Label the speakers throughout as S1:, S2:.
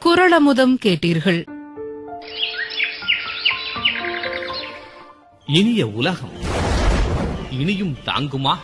S1: குரளமுதம் கேட்டீர்கள்
S2: இனிய உலகம் இனியும் தாங்குமா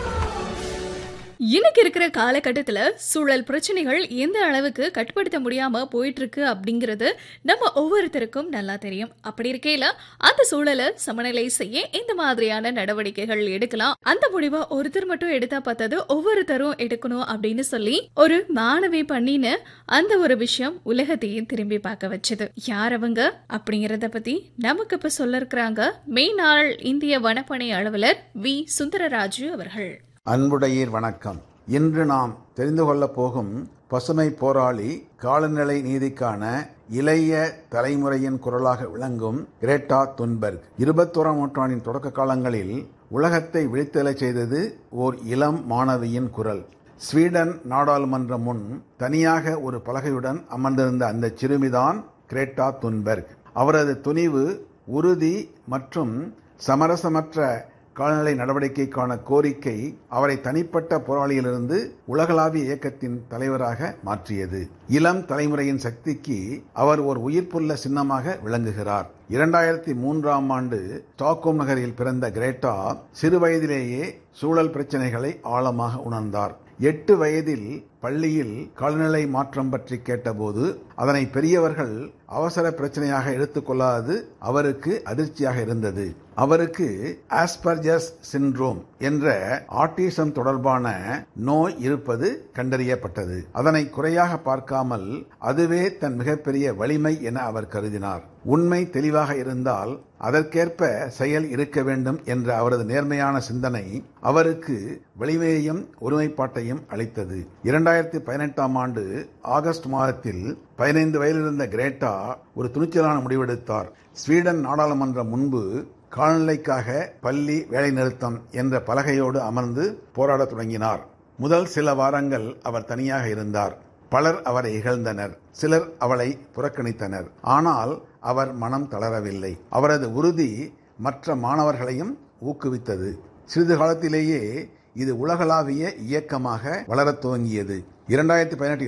S3: இன்னைக்கு இருக்கிற காலகட்டத்துல சூழல் பிரச்சனைகள் எந்த அளவுக்கு கட்டுப்படுத்த முடியாம போயிட்டு இருக்கு அப்படிங்கிறது நம்ம ஒவ்வொருத்தருக்கும் நல்லா தெரியும் அப்படி இருக்கையில அந்த சூழலை சமநிலை செய்ய இந்த மாதிரியான நடவடிக்கைகள் எடுக்கலாம் அந்த முடிவை ஒருத்தர் மட்டும் எடுத்தா பார்த்தது ஒவ்வொருத்தரும் எடுக்கணும் அப்படின்னு சொல்லி ஒரு மாணவி பண்ணின்னு அந்த ஒரு விஷயம் உலகத்தையும் திரும்பி பார்க்க வச்சது யார் அவங்க அப்படிங்கறத பத்தி நமக்கு இப்ப சொல்ல இருக்கிறாங்க மெய்நாள் இந்திய வனப்பணி அலுவலர் வி சுந்தரராஜு அவர்கள்
S4: அன்புடையீர் வணக்கம் இன்று நாம் தெரிந்து கொள்ளப் போகும் பசுமை போராளி காலநிலை நீதிக்கான இளைய தலைமுறையின் குரலாக விளங்கும் கிரேட்டா துன்பர்க் இருபத்தோராம் நூற்றாண்டின் தொடக்க காலங்களில் உலகத்தை விழித்தெழச் செய்தது ஓர் இளம் மாணவியின் குரல் ஸ்வீடன் நாடாளுமன்றம் முன் தனியாக ஒரு பலகையுடன் அமர்ந்திருந்த அந்த சிறுமிதான் கிரேட்டா துன்பர்க் அவரது துணிவு உறுதி மற்றும் சமரசமற்ற காலநிலை நடவடிக்கைக்கான கோரிக்கை அவரை தனிப்பட்ட போராளியிலிருந்து உலகளாவிய இயக்கத்தின் தலைவராக மாற்றியது இளம் தலைமுறையின் சக்திக்கு அவர் ஒரு உயிர்ப்புள்ள சின்னமாக விளங்குகிறார் இரண்டாயிரத்தி மூன்றாம் ஆண்டு ஸ்டாக்ஹோம் நகரில் பிறந்த கிரேட்டா சிறுவயதிலேயே சூழல் பிரச்சனைகளை ஆழமாக உணர்ந்தார் எட்டு வயதில் பள்ளியில் காலநிலை மாற்றம் பற்றி கேட்டபோது அதனை பெரியவர்கள் அவசர பிரச்சனையாக எடுத்துக்கொள்ளாது அவருக்கு அதிர்ச்சியாக இருந்தது அவருக்கு ஆஸ்பர்ஜஸ் சின்ட்ரோம் என்ற ஆட்டிசம் தொடர்பான நோய் இருப்பது கண்டறியப்பட்டது அதனை குறையாக பார்க்காமல் அதுவே தன் மிகப்பெரிய வலிமை என அவர் கருதினார் உண்மை தெளிவாக இருந்தால் அதற்கேற்ப செயல் இருக்க வேண்டும் என்ற அவரது நேர்மையான சிந்தனை அவருக்கு வலிமையையும் ஒருமைப்பாட்டையும் அளித்தது இரண்டாயிரத்தி பதினெட்டாம் ஆண்டு ஆகஸ்ட் மாதத்தில் பதினைந்து வயதிலிருந்த கிரேட்டா ஒரு துணிச்சலான முடிவெடுத்தார் ஸ்வீடன் நாடாளுமன்றம் முன்பு காலநிலைக்காக பள்ளி வேலைநிறுத்தம் என்ற பலகையோடு அமர்ந்து போராடத் தொடங்கினார் முதல் சில வாரங்கள் அவர் தனியாக இருந்தார் பலர் அவரை இகழ்ந்தனர் சிலர் அவளை புறக்கணித்தனர் ஆனால் அவர் மனம் தளரவில்லை அவரது உறுதி மற்ற மாணவர்களையும் ஊக்குவித்தது சிறிது காலத்திலேயே இது உலகளாவிய இயக்கமாக வளரத் துவங்கியது இரண்டாயிரத்தி பதினெட்டு